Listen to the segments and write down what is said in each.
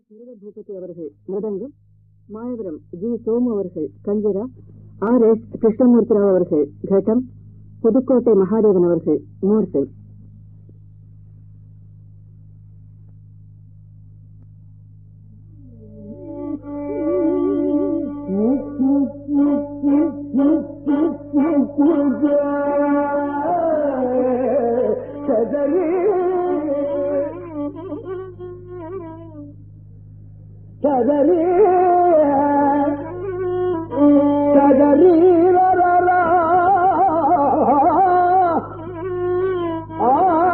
பூபதி அவர்கள் மிருதங்கம் மாயவரம் ஜி சோமு அவர்கள் கஞ்சிரா ஆர் எஸ் கிருஷ்ணமூர்த்தி ராவ் அவர்கள் கட்டம் புதுக்கோட்டை மகாதேவன் அவர்கள் மோர்சை கதறி கதறி வரரா ஆ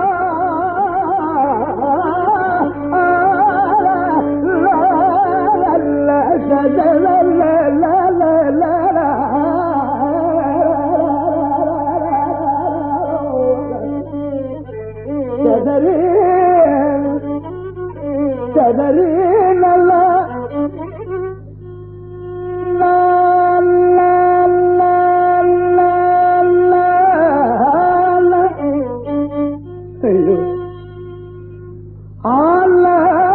கதறி கதறி நல்லா ஐயோ ஆல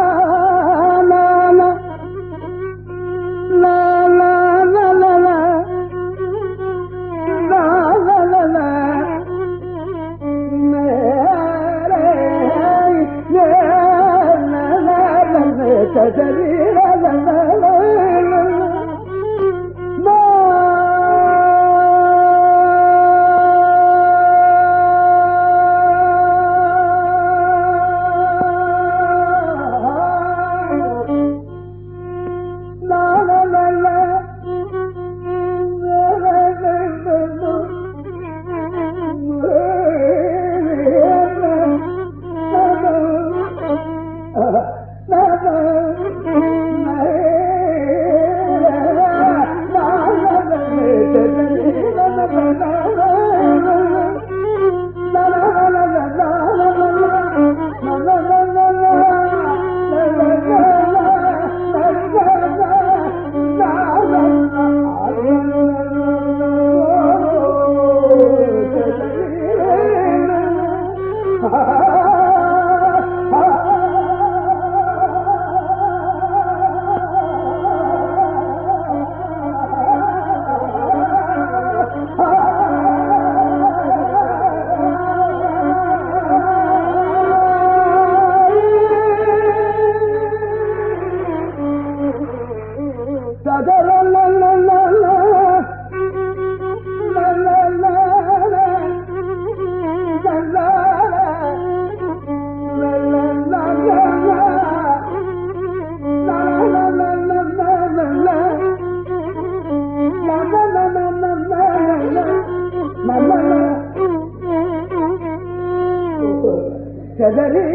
கதறி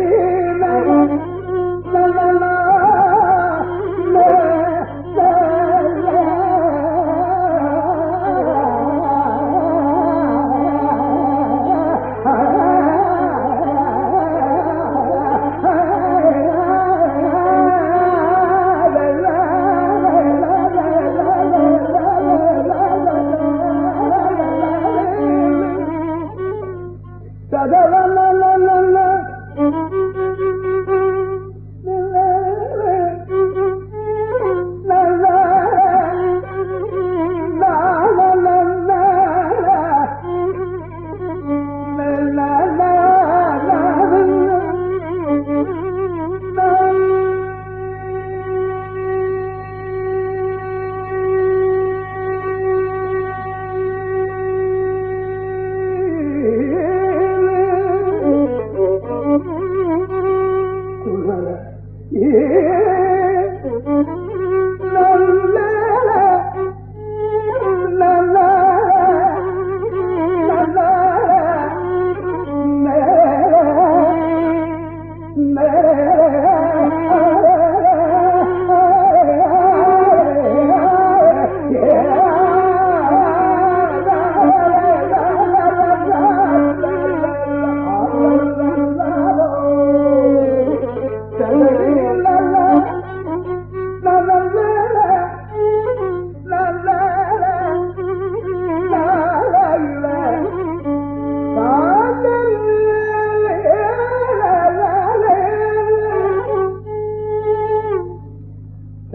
la la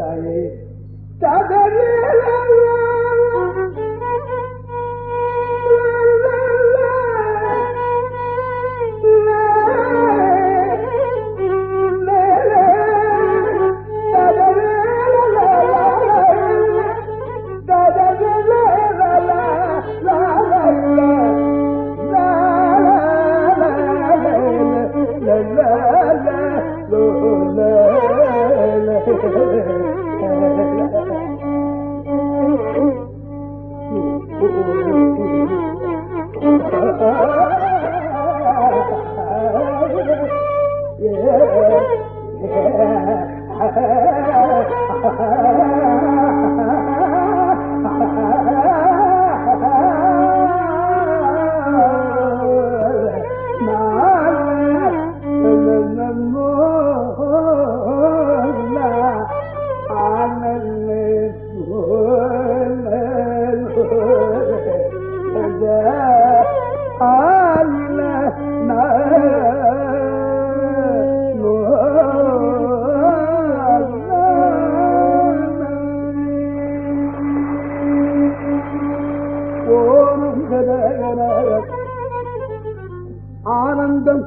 ஆனந்தம்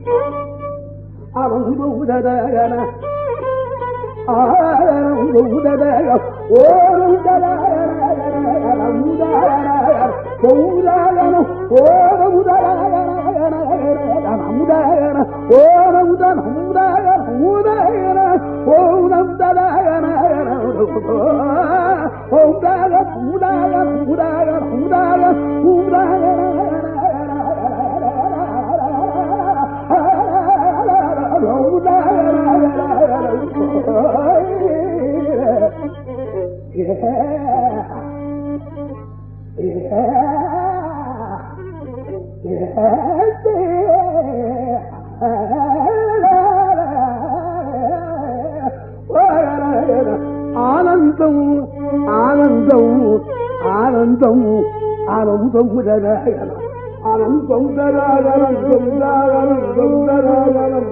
அனந்தூததகன ஆனந்தூததக ஓரும் சௌதாகனம் ஓரமுதகன அமுதகன ஓரமுதன் அமுதகன அமுதகன ஓம் ததகன ஓம் தக உதக உதக உதக ஆனந்தம் ஆனந்தம் ஆனந்தம் ஆனந்தம் உதராகலாம் அனந்தம் தராகரம் தராகரம் தராகரம்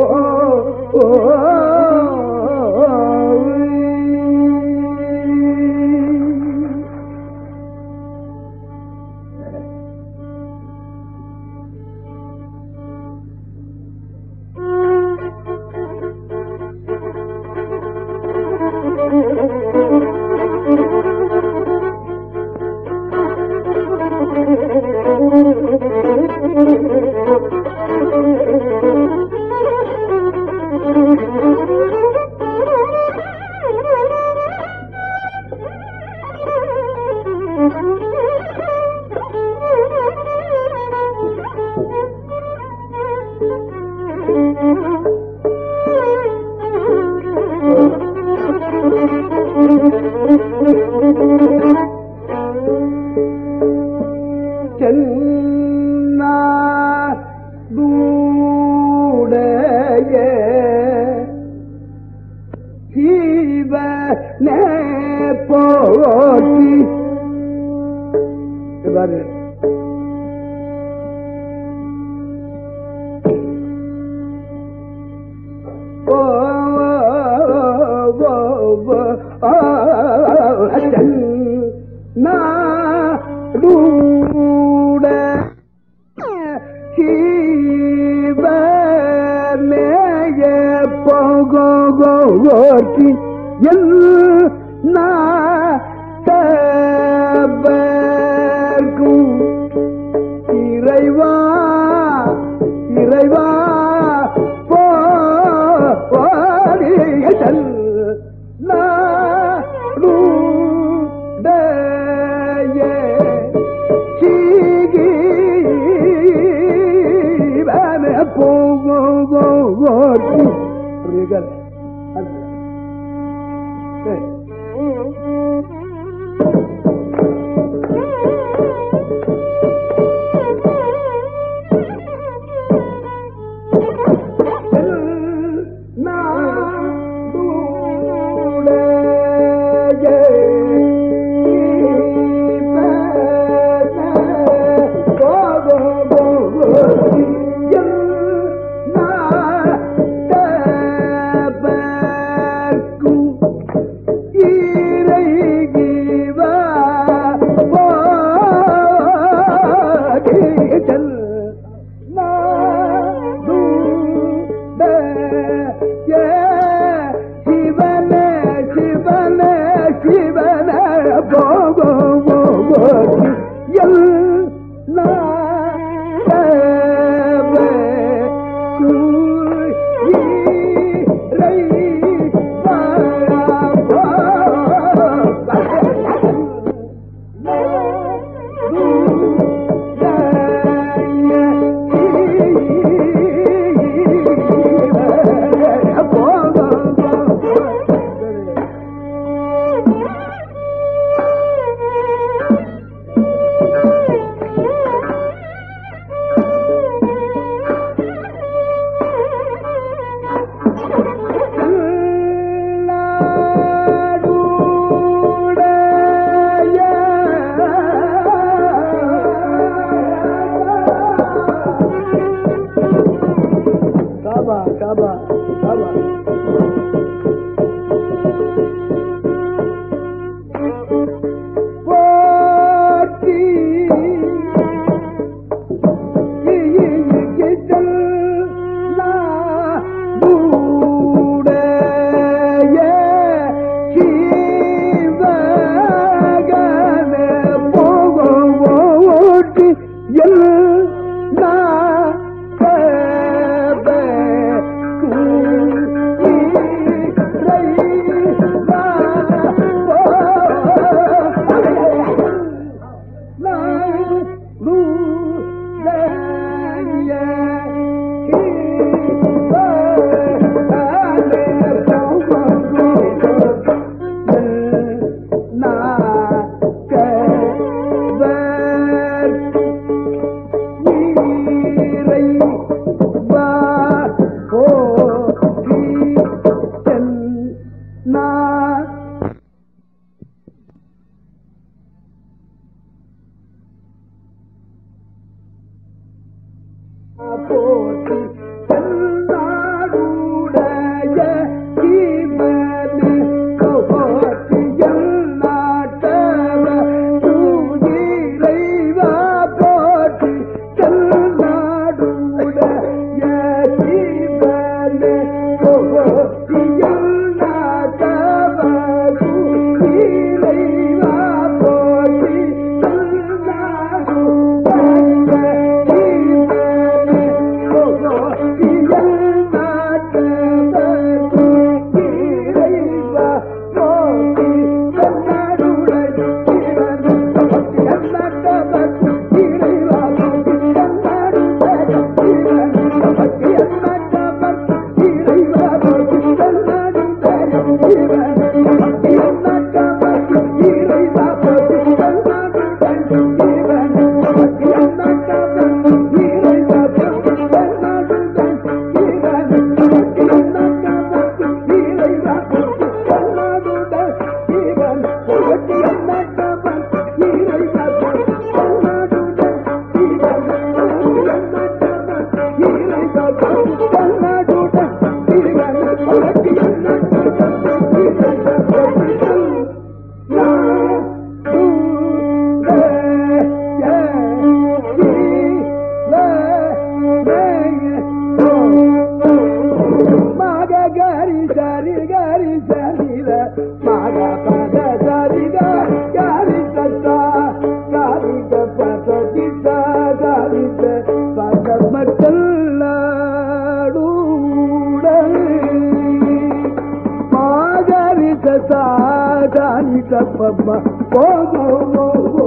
சென்னா தூடைய ஜீவனே போற்றி பாரு ஓ ஓ ஓ நா ரூட ஜீவனேய போகோகோர்த்தி எல் நாட்டபர்க்கும் இறைவா இறைவா போரியல் நாடுடைய சீகீவன போகோகோர்த்தி புரியுங்கள் அது ஏய். போற்றி கண்ணாடுடை இறைவன் பக்தி அண்ணாட்ட பக்தி இறைவா போற்றி கண்ணாடுடை இறைவன் பக்தி அண்ணாட்ட பக்தி இறைவா போற்றி கண்ணாடுடை இறைவன் பக்தி அண்ணாட்ட பக்தி இறைவா போற்றி கண்ணாடுடை இறைவன் பக்தி அண்ணாட்ட பக்தி இறைவா போற்றி கண்ணாடுடை இறைவன் பக்தி அண்ணாட்ட பக்தி இறைவா போற்றி கண்ணாடுடை இறைவன் பக்தி அண்ணாட்ட பக்தி இறைவா போற்றி கண்ணாடுடை Magagari sari gari sari la maga pada sari ga gari tata gari da pada dita gari da pada matallaaduudal magari tata gari da papa pogo pogo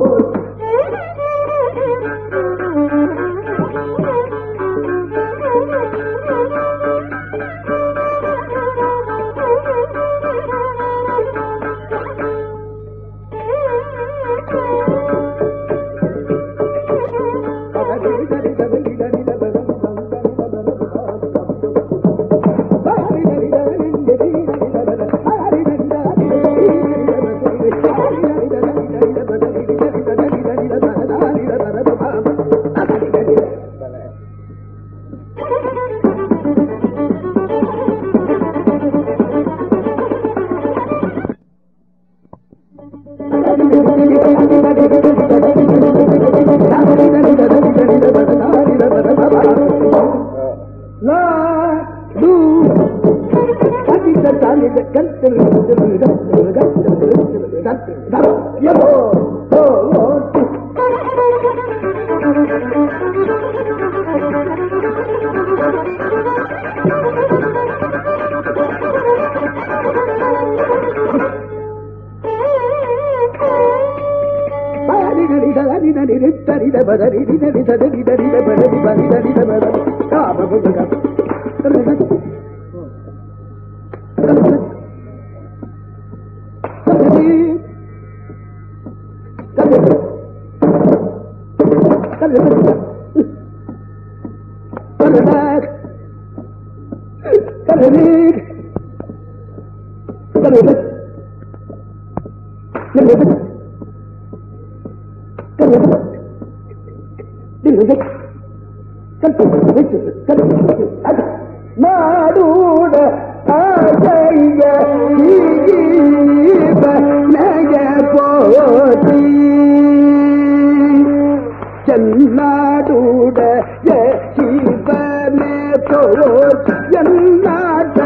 La du Kadita tani da kantil kantil kantil kantil kantil kantil Yabo Oh நாடூட ஆசைய நக போதி சென்னாடூட சிவமே போற்றி என்னாட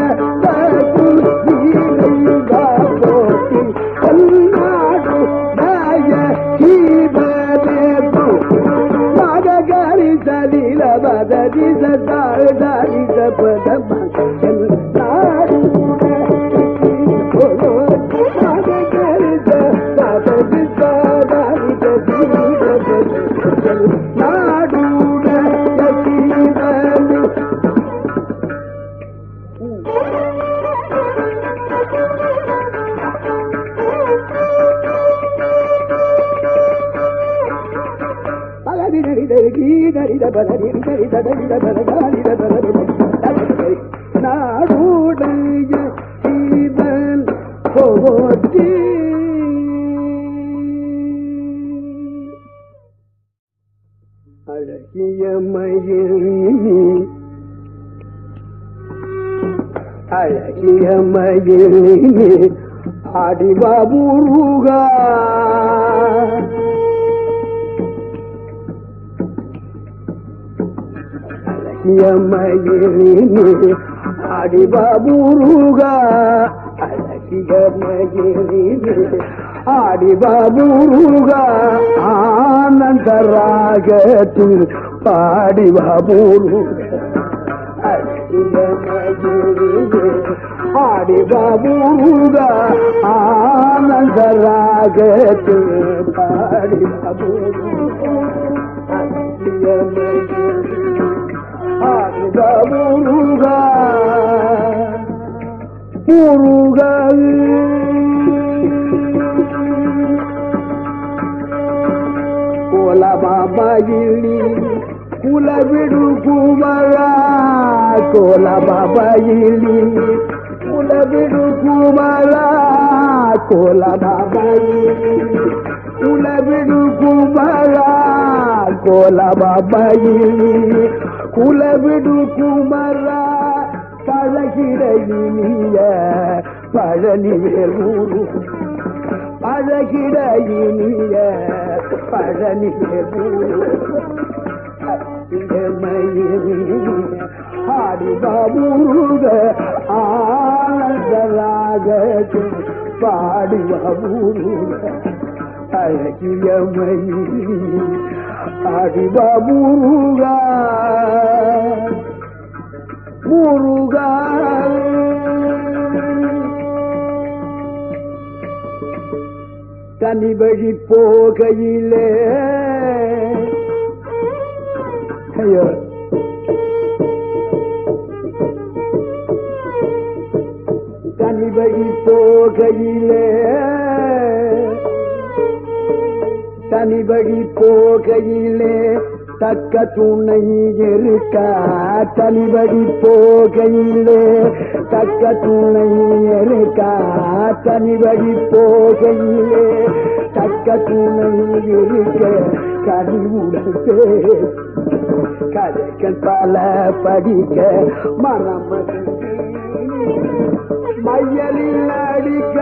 போற்றி என்னாடு தய சிவமே போற்றி மகரி சலில பதரி சதாரி சபத மகன் நாடு நாடூட நாடுடைய சீவன் போற்றி அழகிய மயில் அழகிய மயில் ஆடிவா முருகா அழகிய மயில் ஆடிவா முருகா அழகிய மயில் ஆடிவா முருகா ஆனந்த ராகத்தில் பாடிவா முருகா அழகிய மயில் ஆடிவா முருகா ராகத்து பாடி முருகா முருகா கோலபாபாயிலி குலவிடு குமரா கோலபாபாயிலி குலவிடு குமரா கோலபாபாயிலி குலவிடு குமரா கோலபாபாயிலி குலவிடு குமரா பழகிட இனிய பழனிவேல் ஊரு அழகிட இனிய பழனிய ஆடிபாபூருக ஆனந்தராக பாடிபாபூருக அழகிய மயில் ஆடிபாபூருகா முருகா தனி வழி போகையிலே ஐயோ தனி வழி போகையிலே தனி வழி போகையிலே தக்க துணை இருக்கா தனி வழி போகையிலே தக்க துணை இருக்கா தனி வழி போகையிலே தக்க துணை இருக்க கனிவுடன் பேசு. கதைகள் பல படிக்க மனம் மையலில் அடிக்க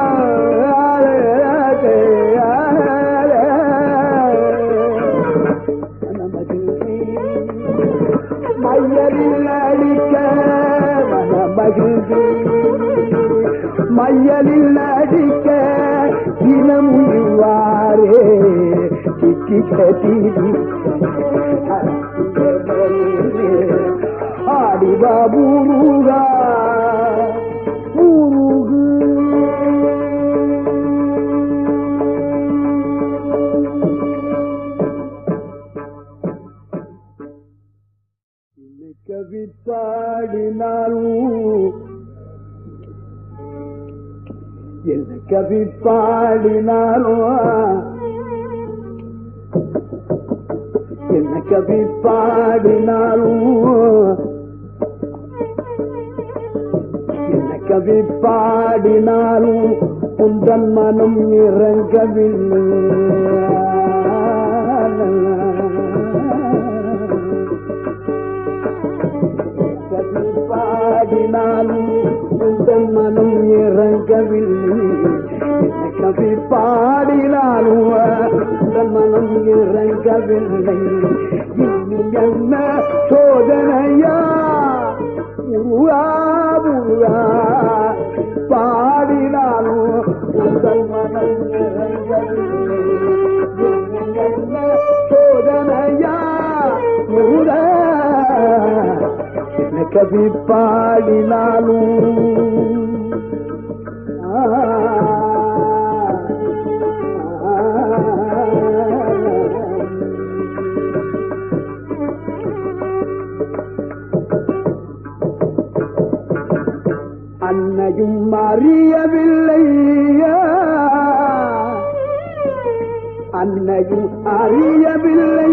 மையலில் அடிக்க மனமகிழ்ந்து மையலில் அடிக்க தினம் இவ்வாறே சிக்கி கட்டி ஆடி பாபூருகா ஊருகு கவி பாடினாலும் என்ன கவி பாடினாலும் என்ன கவி பாடினாலும் என்ன கவி பாடினாலும் உந்தன் மனம் இறங்கவில்லை கவி பாடினாலும் உந்தன் மனம் இறங்கவில்லை என்ன கவி பாடினாலும் உந்தன் மனம் இறங்கவில்லை இன்னும் என்ன சோதனையா உருவா முருகா பாடினாலும் உந்தன் மனம் இறங்கவில்லை இன்னும் என்ன சோதனையா முருகா என்ன கவி பாடினாலும் ஆ, அன்னையும் அறியவில்லை அன்னையும் அறியவில்லை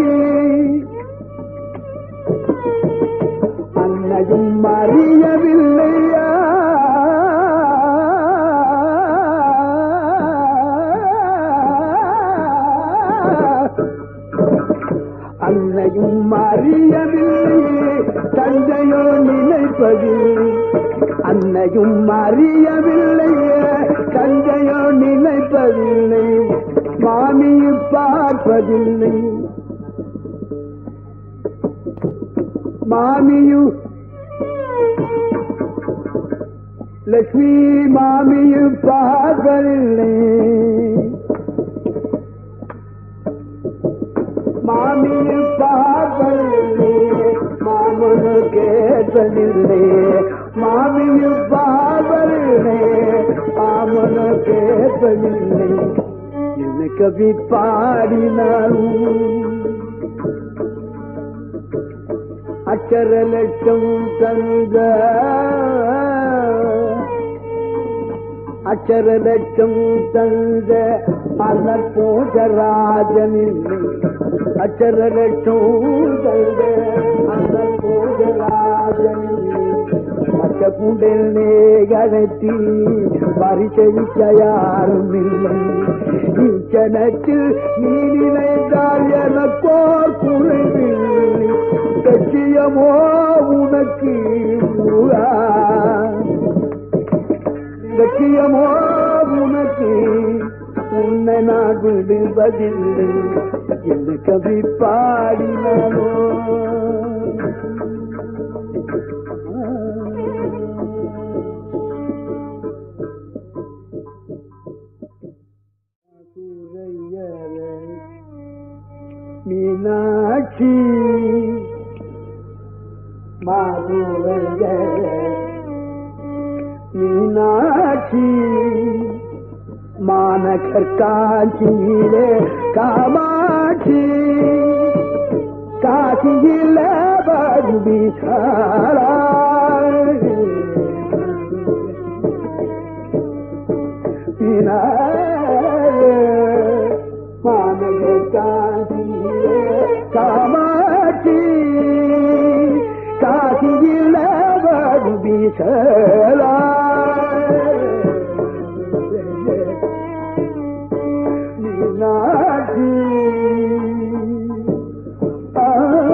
அன்னையும் அறியவில்லையா அன்னையும் அறியவில்லை தந்தையோ நினைப்பது அன்னையும் அறியவில்லை தந்தையோ நினைப்பதில்லை மாமியும் பார்ப்பதில்லை மாமியும் லட்சுமி மாமியும் பார்ப்பதில்லை மாமியும் பார்ப்பதில்லை மாமனு கேட்பதில்லை மாமியும் பார்ப்பதில்லை மாமனு கேட்பதில்லை என்ன கவி பாடினாலும் அச்சர லட்சம் தந்த அச்சர லட்சம் தந்த அண்ணல் போஜராஜனின் அச்சர லட்சம் தந்த அண்ணல் போஜராஜனின் மற்ற குண்டலே கழட்டி பரிசளிக்க யாரும் இல்லை இச்சனத்தில் நீ நினைத்தால் எனக்கோர் குறைவில்லை லட்சியமோ உனக்கு முருகா லட்சியமோ உனக்கு உன்னை நான் விடுவதில்லை என்று கவி பாடினாலோ மீனாட்சி மாதுரைய மீனாட்சி மாநகர் காஞ்சியிலே காமாட்சி காசியில பருவிசாரா மாநகர் காஞ்சியிலே காமாட்சி காசியில பருவிசாரா மீனாட்சி ஆ.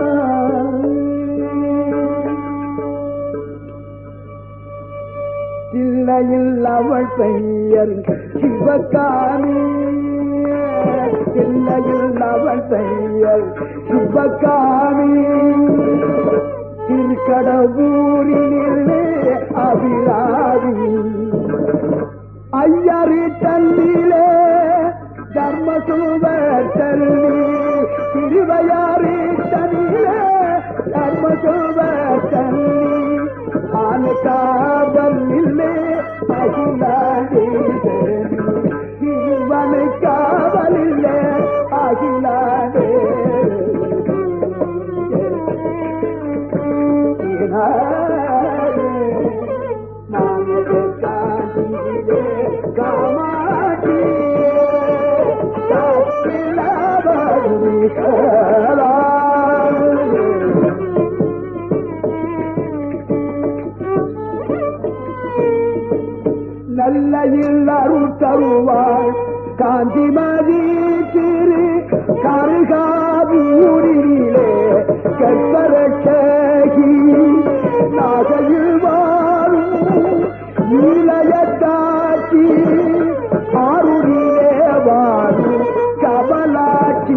தில்லையில் அவள் பெயர் சிவகாமி தில்லையில் அவள் பெயர் சிவகாமி திருக்கடவூரினிலே அபிராமி ஐயரி தன்னிலே தர்மசுவர் தள்ளி திருவையாரி தன்னிலே தர்மசுவர் தள்ளி ஆன காவலிலே அகிலாடி சிவனை காவலிலே அகிலாடே காமாட்சி நல்ல அருள் தருவாள் காந்திமதி திரு கருகாவூரிலே கற்பரட்சகி நாகையில் வாழும் நீலயத்தாட்சி ஆருரிலே வாழும் கமலாட்சி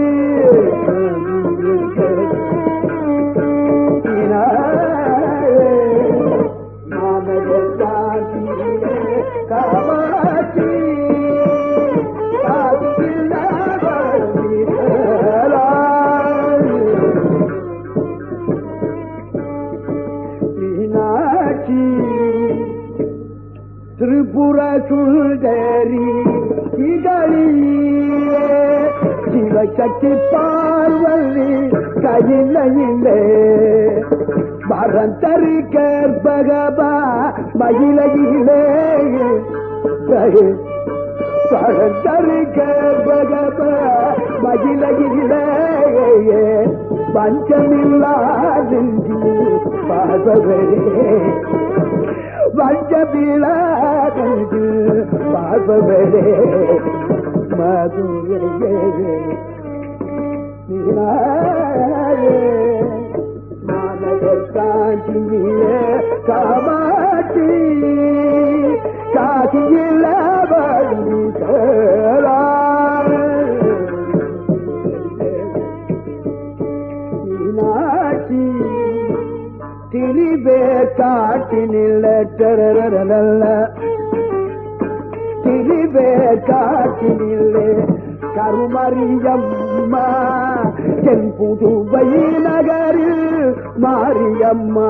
காமாட்சி மீனாட்சி திரிபுர சுந்தரி சிதழியே சிவசக்தி பார்வதி கையிலே மரந்தரி கற்பகபா மகிழையிலே பழந்தரி கற்பகப மகிழையிலே பஞ்சமில்லாது பார்வதே வஞ்சமில்லாது பார்வதே மதுரையே மாநகர் காஞ்சியே காமாட்சி காசியில் மீனாட்சி திரிவே காட்டினில்ல டரரரல்ல திரிவே காட்டினில்லே கருமரியம்மா என் புதுவை நகரில் மாரியம்மா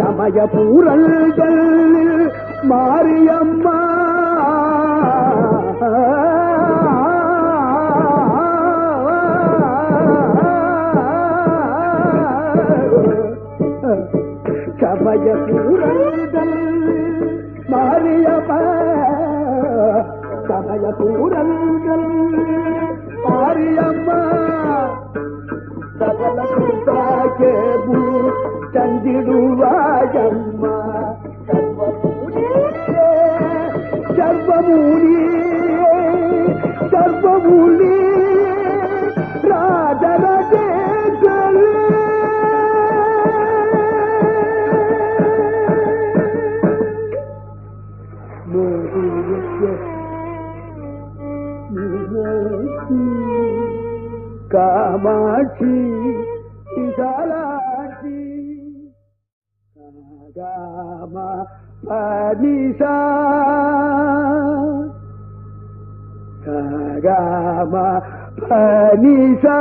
சமயபூரல்கள் மாரியம்மா சமய சூரல்கள் மாரியப்ப சமய சூரல்கள் மாரியம்மா சகல கேபு தந்திடுவாயம்மா சர்வமூலி சர்வமூலி ராஜராஜேஸ்வரி காமாட்சி விசாலாட்சி காமா பனிசா காமா பனிசா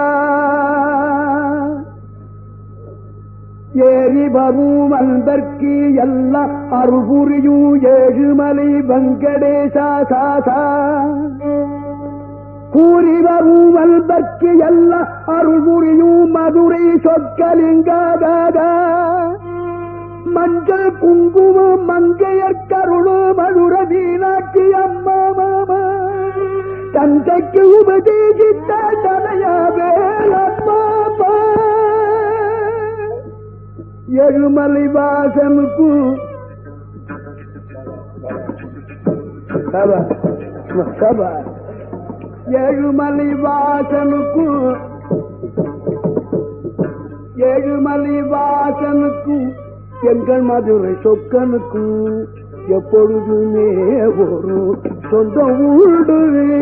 ஏறி வரும் அன்பர்க்கு எல்லாம் அருள் புரியும் ஏழுமலை வெங்கடேசா சாசா கூறி வரும் அன்பர்க்கு எல்லாம் அருள் புரியும் மதுரை சொற்கலிங்காதா மஞ்சள் குங்குமம் மங்கையர் கருளு மதுர மீனாட்சி அம்மா மாமா தந்தைக்கு உபதேசித்த தனையா வேலம்மா எழுமலை வாசனுக்கு சபா சபா ஏழுமலை வாசனுக்கு ஏழுமலை வாசனுக்கும் எங்கள் மதுரை சொக்கனுக்கும் எப்பொழுதுமே ஒரு சொந்த உண்டு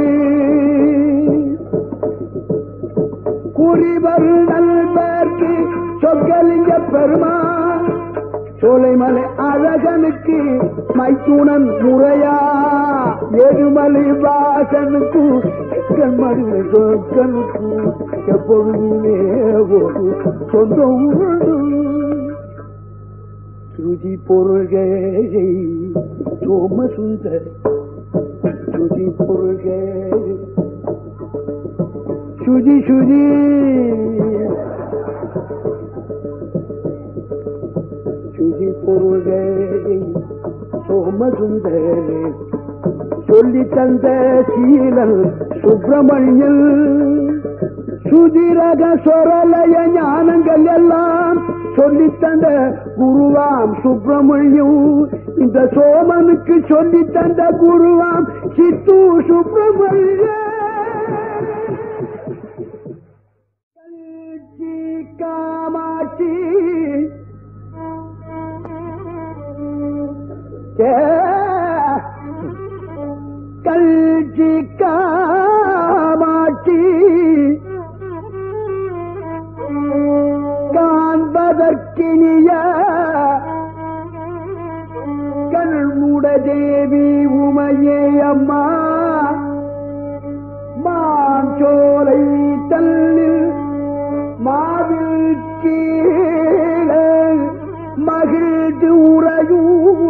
குறிவரு நல்பர்க்கு சொற்கலிங்க பெருமான் சோலைமலை அழகனுக்கு மைத்துணன் முறையா ஏழுமலை வாசனுக்கு கண்மணி சொற்கனுக்கு எப்பொழுதுமே ஒரு சொந்த உண்டு சுஜி பொருள்கை சோமசுந்தர் சுஜி பொருள்கை சுஜி சுஜி சுஜி பொருள்கை சோமசுந்தர் சொல்லி தந்த சீலன் சுப்பிரமணியன் சுதிரக சொரலய ஞானங்கள் எல்லாம் சொல்லி தந்த குருவாம் சுப்பிரமணியம் இந்த சோமனுக்கு சொல்லி தந்த குருவாம் சித்து சுப்பிரமணிய கல்கி காமாட்சி ஏ, கல்கி காமாட்சி காண்பதற்கினிய கண்முட தேவி உமையே அம்மா மாஞ்சோலை தல்லில் மாவில் கீழே மகிழ்ந்து உறையூ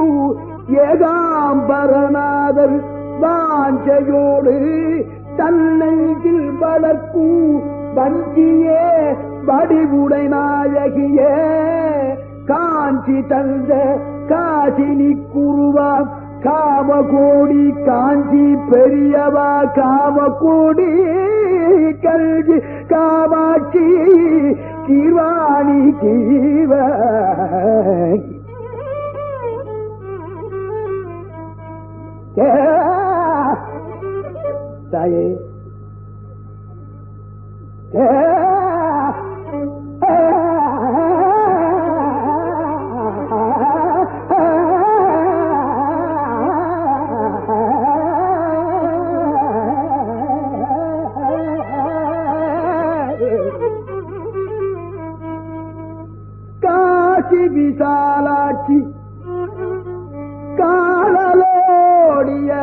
ஏகாம்பரநாதர் வாஞ்சையோடு தன்னையில் வளர்க்கும் வஞ்சியே வடிவுடை நாயகியே காஞ்சி தந்த காசினி குருவாம் காமகோடி காஞ்சி பெரியவா காமகோடி கல்வி காமாட்சி கீவாணி கீவ தாயே காசி விசாலாட்சி காலலோடிய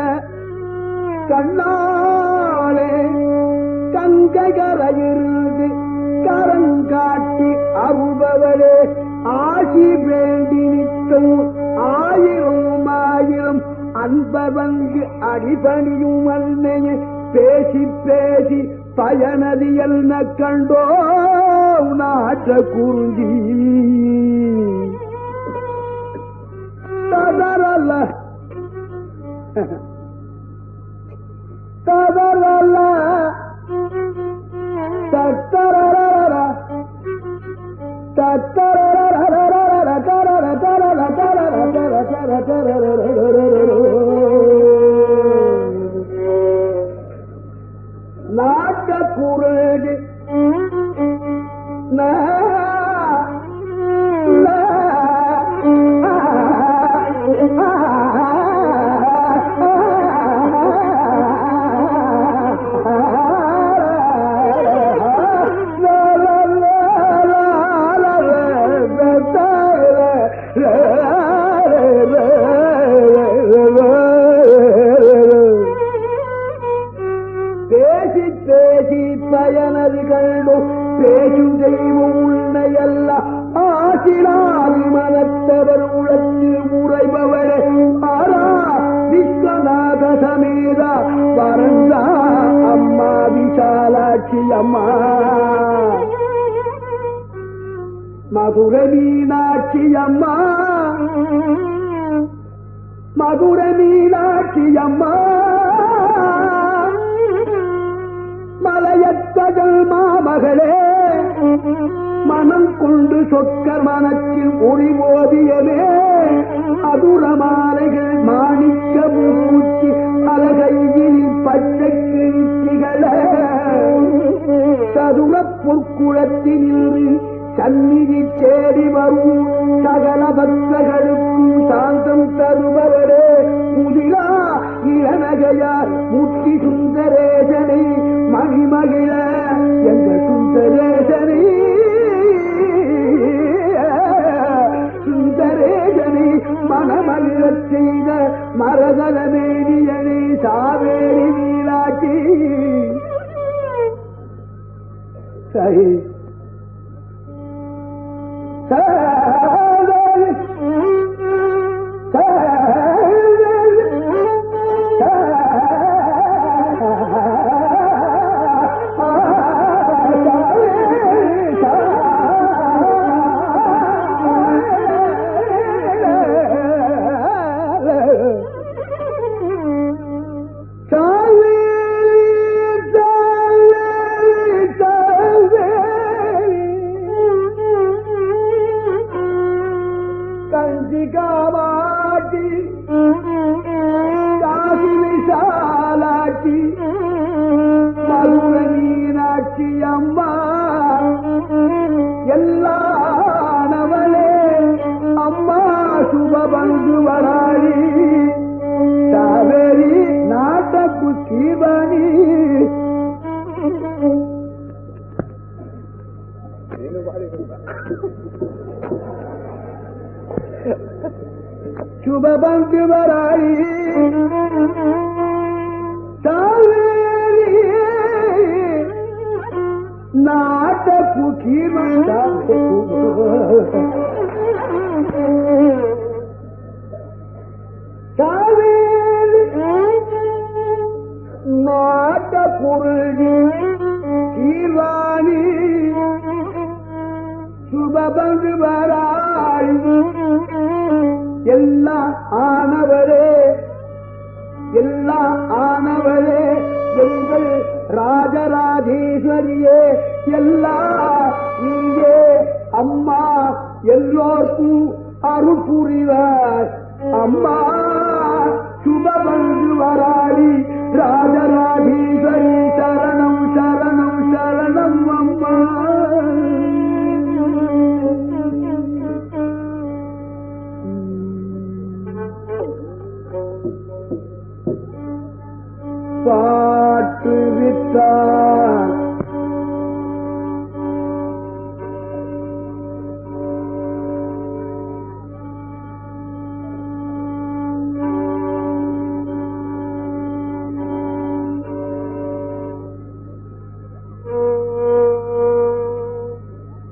கண்ணாலே கங்கைகரையிருந்து கரங்காட்டி அருபவரே ஆசி வேண்டி நிற்கும் ஆயிரம் ஆயிரம் அன்பர் வந்து அடிபணியும் அன்னையை பேசி பேசி பயனது என்ன கண்டோ நாட்ட குறிஞ்சி ததரல்ல ததரல்ல தத்தரரரர நாட்ட குருது பேசி பேசி பயனது கண்டும் பேசும் தெய்வம் உன்னையல்ல ஆசிராதி மனத்தவர் உலக்கு முறைபவரே ஆரா விஸ்வநாத சமேதா பரந்தா அம்மா விசாலாட்சி அம்மா மதுர மீனாட்சி அம்மா மதுர மீனாட்சி அம்மா மலையத்தகல் மாமகளே மனம் கொண்டு சொக்க மனத்தில் ஒளி ஓவியமே அதுர மாலைகள் மாணிக்க மூச்சி அலகையில் பச்சை கிழிச்சிகள சதுர பொற்குளத்தினின்று சந்நிதி தேடி வரும் சகல பக்தர்களுக்கும் சாந்தம் தருபவரே முதிரா இளநகையார் முத்தி சுந்தரேசனை மணிமகிழ எங்கள் சுந்தரேசனை சுந்தரேசனை மனமகிழச் செய்த மரதல மேனியனை சாவேரி மீனாட்சி சரி கஞ்சி காமாட்சி காசி விசாலாட்சி மதுர மீனாட்சி அம்மா எல்லானவளே அம்மா சுபபந்து வராளி காவேரி நாட்டப்பு சீவனி சுபபந்து வராளி காவேரி நாட்டப்பு காவேரி நாட்ட குருகி சீர்வாணி சுபபந்து வராய் எல்லாம் ஆனவரே எல்லாம் ஆனவரே எங்கள் ராஜராஜேஸ்வரியே எல்லாம் நீயே அம்மா எல்லோர்க்கும் அருள் புரிவார் அம்மா சுபபந்து வராளி ராஜராஜேஸ்வரி சரணம் சரணம் சரணம் அம்மா பாட்டு விட்டார்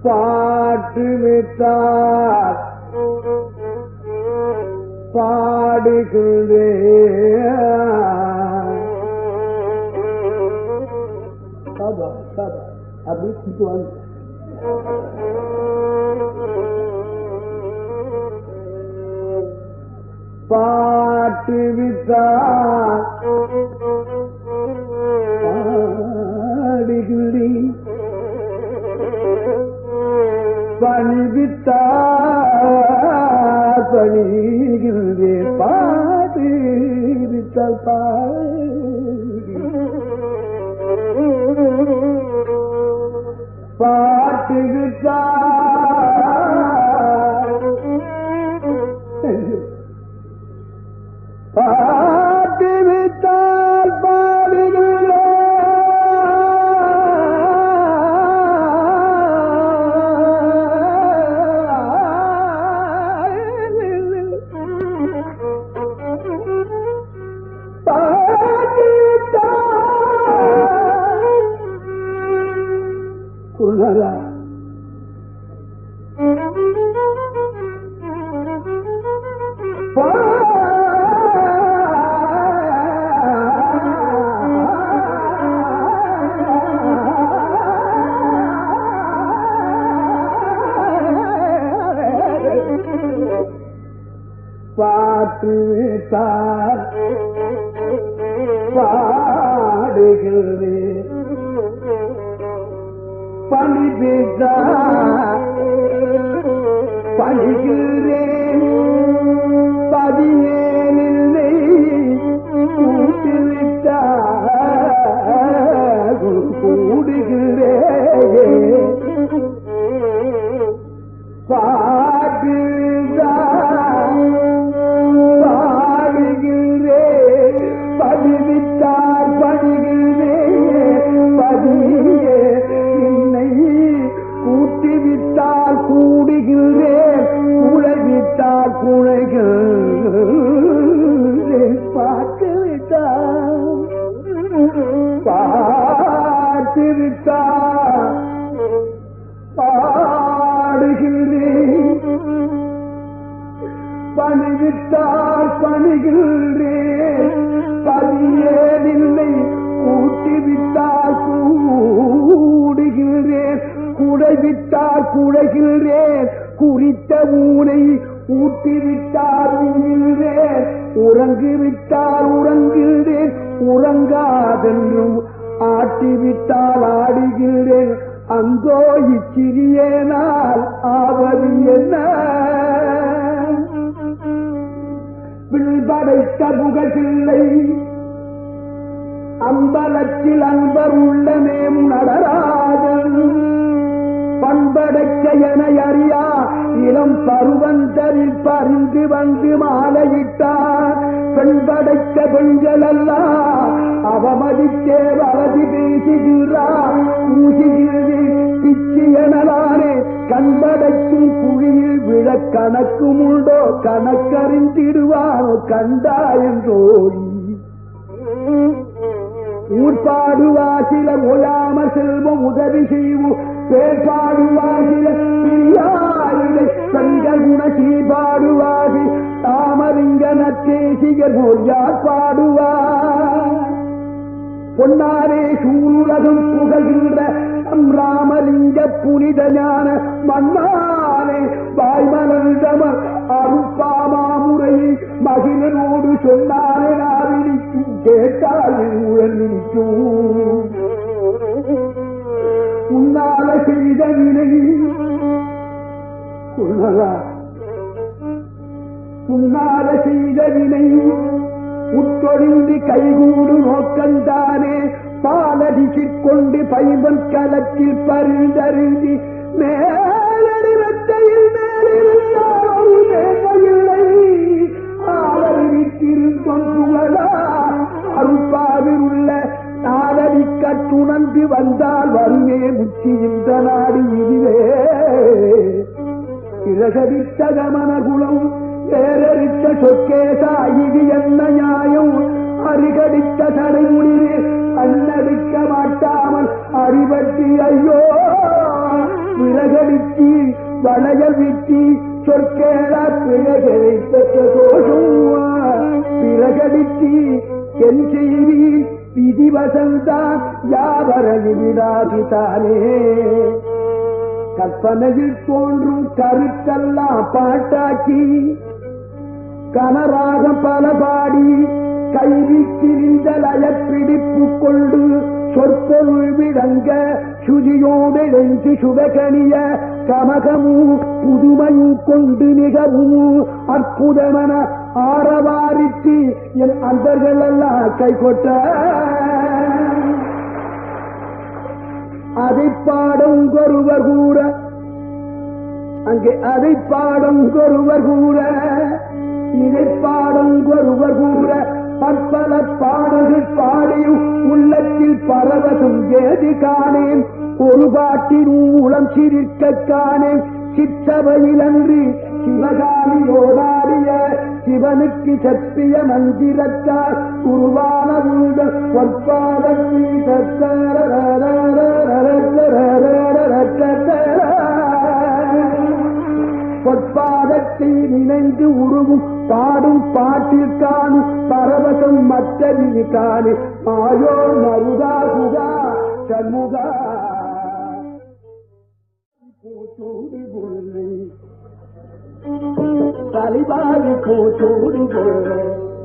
பாட்டு விட்டார் பாட்டு சாபா சாபா அப்படி திட்டுவாங்க பாட்டு வித்தார் பாடுகிறீ பணி வித்தார் பணிகிறேன் பாடு வித்தால் பாடு பாட்டு வித்தார் பாட்டு வித்தால் குணரா பாட்டு தார் பாடுகிறேன் பணி பேசா பணிகிறேன் பதினேனில்லை கூட்டிவிட்டார் கூடுகிறேன் பாடுதான் பாடுகிறேன் பதிவிட்டார் படுகிறேன் பதியே என்னை கூட்டிவிட்டால் கூடுகிறேன் குழைவிட்டால் குழைகிறேன் பார்த்து விட்டார் பார்த்து விட்டார் பாடுகிறேன் பணிவிட்டால் பணிகின்றேன் பதியேனில்லை கூட்டிவிட்டால் கூடுகிறேன் குடைவிட்டால் குடைகின்றேன் குறித்த ஊனை ஊட்டிவிட்டால் உண்கின்றேன் உறங்கிவிட்டால் உறங்குகிறேன் உறங்காதென்றும் ஆட்டிவிட்டால் ஆடுகிறேன் அந்தோ இச்சிறியேனால் ஆவது என்ன வில்படைத்த புகசில்லை அம்பலத்தில் அன்பர் உள்ளமே நடராஜன் பண்படைக்க என அறியா இளம் பருவந்தரில் பறிந்து வந்து மாலையிட்டார் பெண்படைக்க பெண்கள் அல்ல அவமதிக்கே வலதி பேசுகிறார் ஊசுகிறது பிச்சு எனலானே கண்படைக்கும் குழியில் விழ கணக்கும் உண்டோ கணக்கறிந்திடுவானோ கண்டாயன்றோடி ஊர்பாடுவா சிலர் ஒழாம செல்வம் உதவி செய்வோம் பேர்பாடுவா சிலர் பிரியாரிலை சங்க குண சீபாடுவாசி தாமலிங்க நத்தேசிகர் யார் பாடுவார் பொன்னாரே சூருலகம் புகழ்கின்ற நம் ராமலிங்க புனித ஞான மன்னாரே வாய்மலர்தமர் அருப்பாமாமுறையை மகிழனோடு சொன்னாரே நாவினிக்கும் கேட்டால் உழநிக்கும் உன்னால செய்த வினை உணரா உன்னால செய்த வினை உட்கொழிந்து கைகூடு நோக்கந்தானே பாலடிசிக் கொண்டு பைம்பன் களத்தில் பருந்தருந்தி மேலடிவத்தையில் மேலிருந்தால் ஒரு மேன்மையில்லை ஆளறிவித்திருந்தொன் புகழா அருப்பாவில் உள்ள நாளடி கட்டுணர்ந்து வந்தால் வருமே முச்சி இந்த நாடு இதுவே இழகரித்த கமனகுலம் ஏறரித்த சொக்கேசா இது என்ன நியாயம் அருகடித்த தடைமுடிவு அன்னடிக்க மாட்டாமல் அறிவட்டி ஐயோ விறகடித்தி வளையல் விட்டி சொற்கேள பிறகை பெற்ற தோஷம் பிறகடித்து என் செய்வீர் விதி வசந்தா யாவரது விடாசித்தானே கற்பனையில் தோன்றும் கருத்தெல்லாம் பாட்டாக்கி கனராக பல பாடி கைவித்திருந்த லயப்பிடிப்பு கொண்டு சொற்பொருள் விளங்க சுதியோடு எழுந்து சுபகனிய கமகமும் புதுமையும் கொண்டு மிகவும் அற்புதமென ஆரவாரித்து என் அன்பர்கள் எல்லாம் கை கொட்ட அதை பாடும் ஒருவர் கூற அங்கே அதை பாடும் ஒருவர் கூற இதை பாடும் ஒருவர் கூற பற்பல பாடல்கள் பாடியும் உள்ளத்தில் பரவசம் ஏது காணேன் ஒரு பாட்டின் ஊழம் சிரிக்க காணேன் சிற்றவையில் அன்று சிவகாமி ஓடாடிய சிவனுக்கு சத்திய மந்திரத்தால் உருவான உங்கள் பொற்பாதத்தில் பொற்பாதத்தை நினைந்து உருவும் பாடும் பாட்டில் காணும் பரவசம் மற்றதில் காணு மாயோ மருதா சுதா சண்முகா பூச்சூடி கொள்ளை தலைவாரி பூச்சூடி கொள்ளை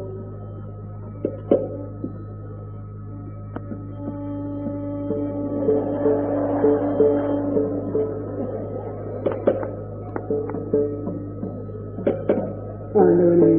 ஆண்டவனே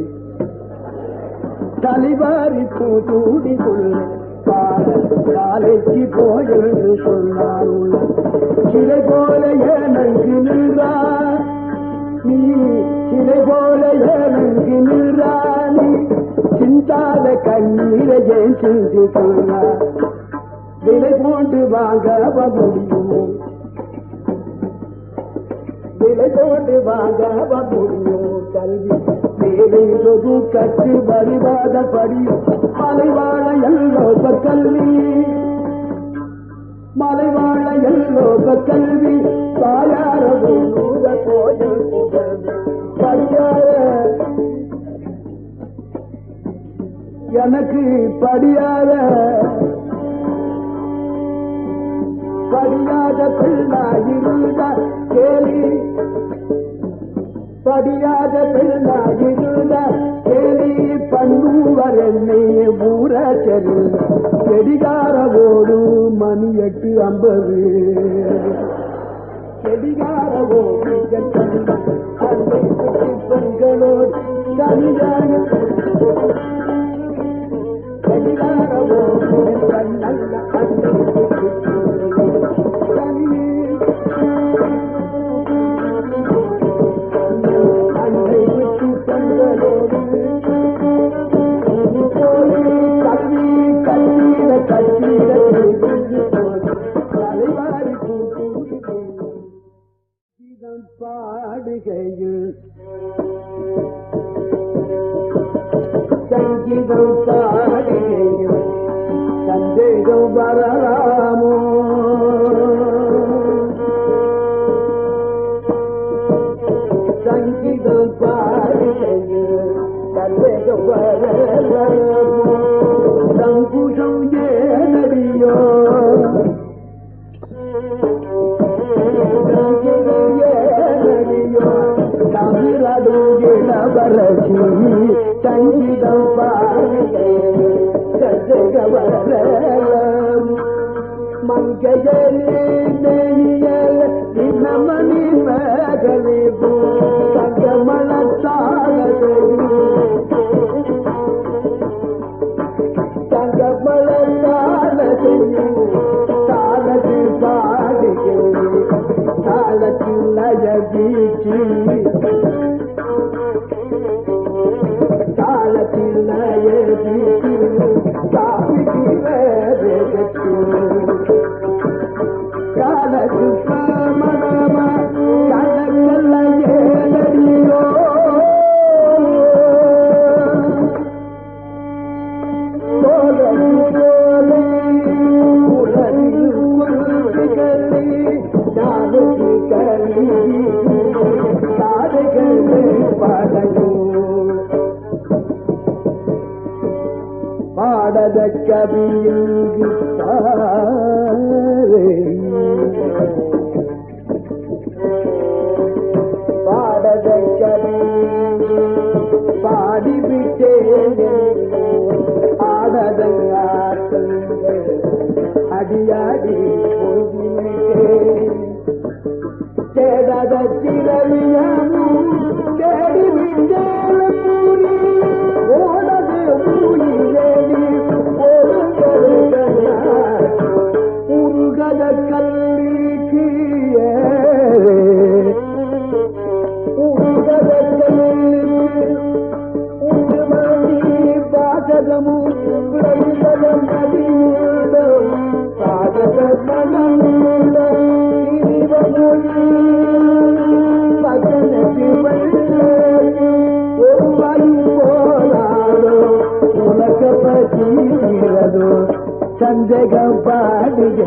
தலைவாரி பூச்சூடி கொள்ளை காலைக்கு போயென்று சொன்னார் சிலை போல எனக்கு நின்றார் நீ சிலை போல எனக்கு நின்றார் நீ சிந்தாத கண்ணீரை ஏன் சிந்திக்கிறார் விலை போன்று வாங்க முடியுமோ விலை போட்டு வாங்க முடியும் கல்வி வேலை சொது கற்று வருவாத படி மலைவாழ எல்லோப கல்வி மலைவாழ எல்லோப கல்வி தாயார நூத கோயில் படியார எனக்கு படியார படியாத பிள்ளாயிருந்த கேலி படியாத பிள்ளாயிருந்த கேலி பண்புவர் என்னை ஊர செல்ல செடிகாரவோடு மணி எட்டு ஐம்பது செடிகாரவோடு அந்த பெண்களோடு தனியான செடிகாரவோடு நல்ல பாடுகையில் சங்கீதம் பாடுகையில் சந்தேகம் வரலாமோ சங்கீதம் பாடுகையில் சந்தேகம் வரலாமோ சங்குஷம் ஏனடியோ தமிழடுகிழவரசி சங்கீதம் பாருகவரம் மங்கையலே நெய்யல் தினமணி மகளே தங்கமளத்தால தங்கமளத்தால தாளத்தில் பாடுகிறேன் தாளத்தில் லயவீச்சு தாளத்தில் லயவீச்சு காப்பிக்கிற காலத்து மனமா கலக்கல்ல ஏலடியோ காதைகள் பாடத கவியிங்கு பாரு பாடத கவியிங்கு பாடிவிட்டேன் ஆடதங்காட்டுங்கள் அடியாடி போகிவிட்டேன் தேடாத திரவியமும் தேடிவிட்டேன் பூரி ஓடது பூயிலேடி உருகத கல்லிக்கு உருகத கல்லிக்கு உண்டு மணி பாதகமும் விளைவதம் நதியுள்ளம் பாதக மனமுள்ளம் இனிவமொழி பதனத்து வெள்ளி ஒரு வாயு போராடோ உலக பசீரதோ சந்தேகம் பாடுகை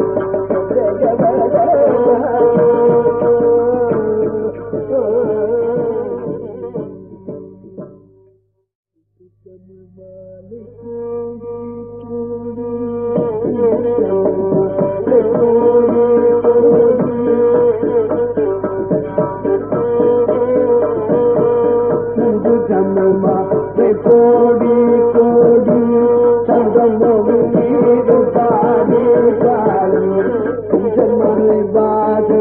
கோடி கோடி சங்கமோடு நீடு பாடி காலி மலை பாடு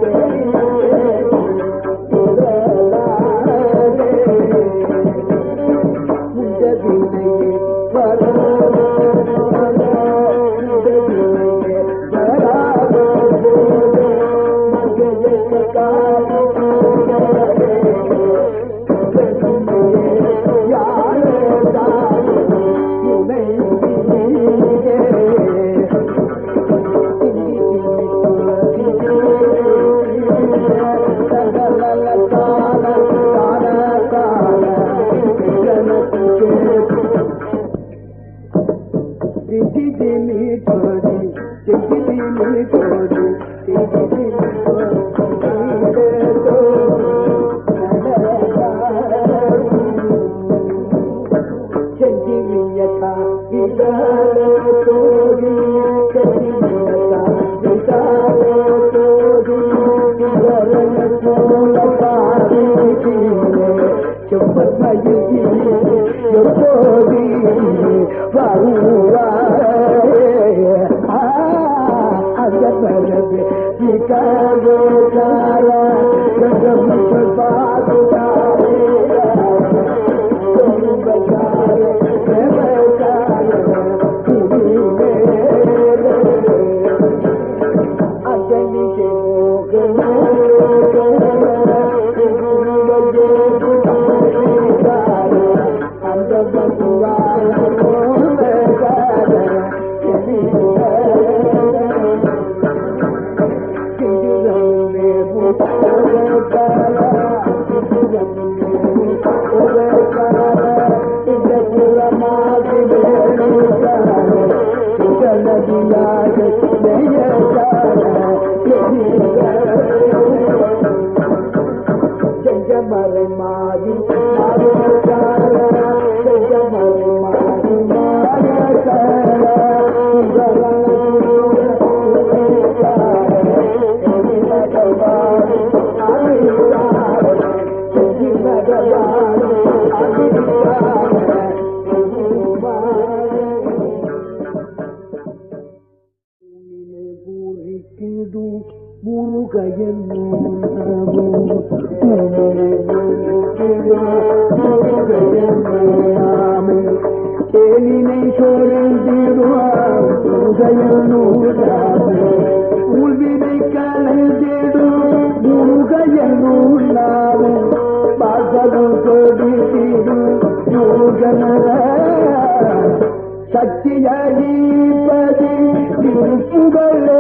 செஞ்சமரை மாறி செஞ்சமரை மாறி தேனினை சோழ்ந்திடுவார் உள்வினை கலைந்திடும் முருகையன் உள்ளாவும் பாசகம் கொடுத்திடும் முருகனர சக்தியடிப்பது திருப்புகளே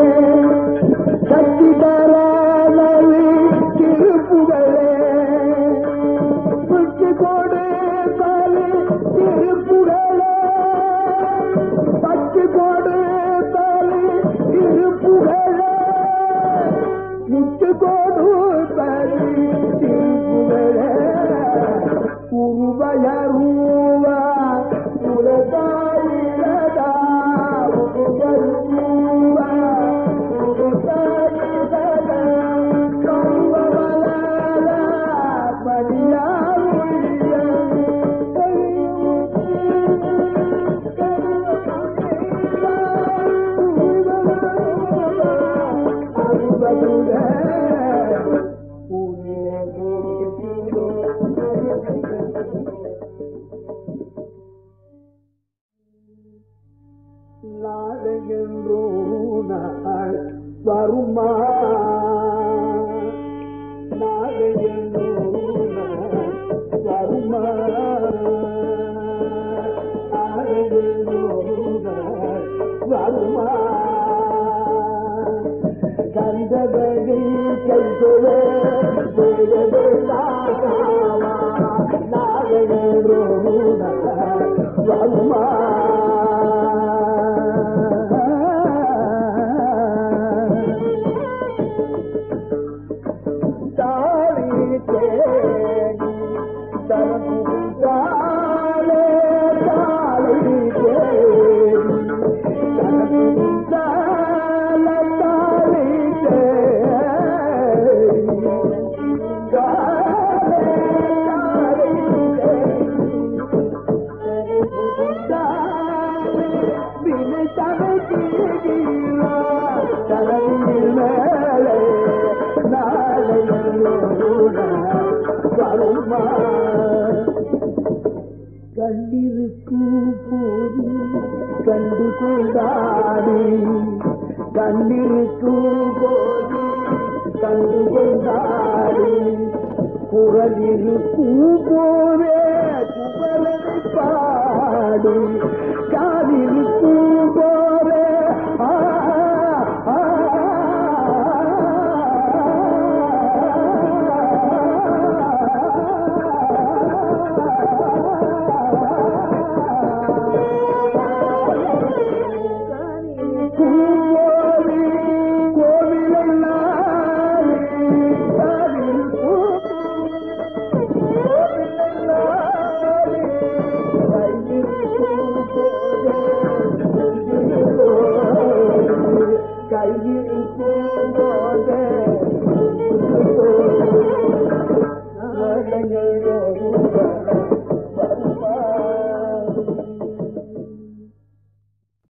சக்தி தராதது திருப்புகளே விட்டு கொடுத்தாலே திருப்புகளே பத்து கொடுத்தாலே திருப்புகளே முத்து கொடுத்தாலே திருப்புகளே உருவய ரூவா உலகா நாளையென்றோ நாள் வருமா நாளையென்றோ நாள் வருமா நாளையென்றோ நாள் வருமா கந்தபடி கைதொழ நாளையென்றோ நாள் வருமா தாரி தேடி தரப்பும் தாளே தாளை தேடி தரப்பும் தாள தாளை தேடி தாளே தாளை கண்ணிருக்கும் போது கண்டு கொண்டாடி கண்ணிருக்கும் போது கண்டு கொண்டாடி குரல் இருக்கும் போதே குரலை பாடி காலிருக்கும் போதே ஆ ஆ, பூவோடி கோவிலெல்லாம் காலில் பூ கையில்